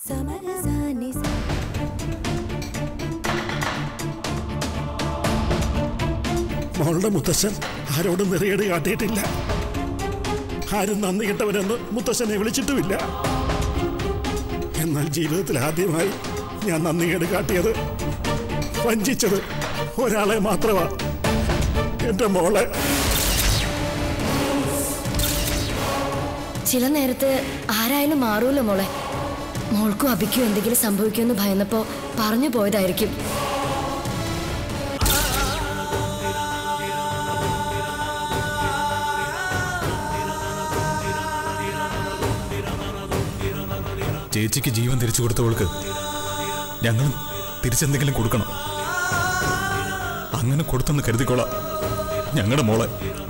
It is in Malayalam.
മോളുടെ മുത്തശ്ശൻ ആരോടും നിറയേട് കാട്ടിയിട്ടില്ല ആരും നന്ദി കെട്ടവരെന്ന് മുത്തശ്ശനെ വിളിച്ചിട്ടുമില്ല എന്നാൽ ജീവിതത്തിൽ ആദ്യമായി ഞാൻ നന്ദികേട് കാട്ടിയത് വഞ്ചിച്ചത് ഒരാളെ മാത്രമാ എന്റെ മോളെ ചില നേരത്ത് ആരായാലും മാറൂല്ലോ മോളെ മോൾക്കും അഭിക്കും എന്തെങ്കിലും സംഭവിക്കുമെന്ന് ഭയന്നപ്പോ പറഞ്ഞു പോയതായിരിക്കും ചേച്ചിക്ക് ജീവൻ തിരിച്ചു കൊടുത്തവൾക്ക് ഞങ്ങളും തിരിച്ചെന്തെങ്കിലും കൊടുക്കണം അങ്ങനെ കൊടുത്തെന്ന് കരുതിക്കോളാം ഞങ്ങളുടെ മോളെ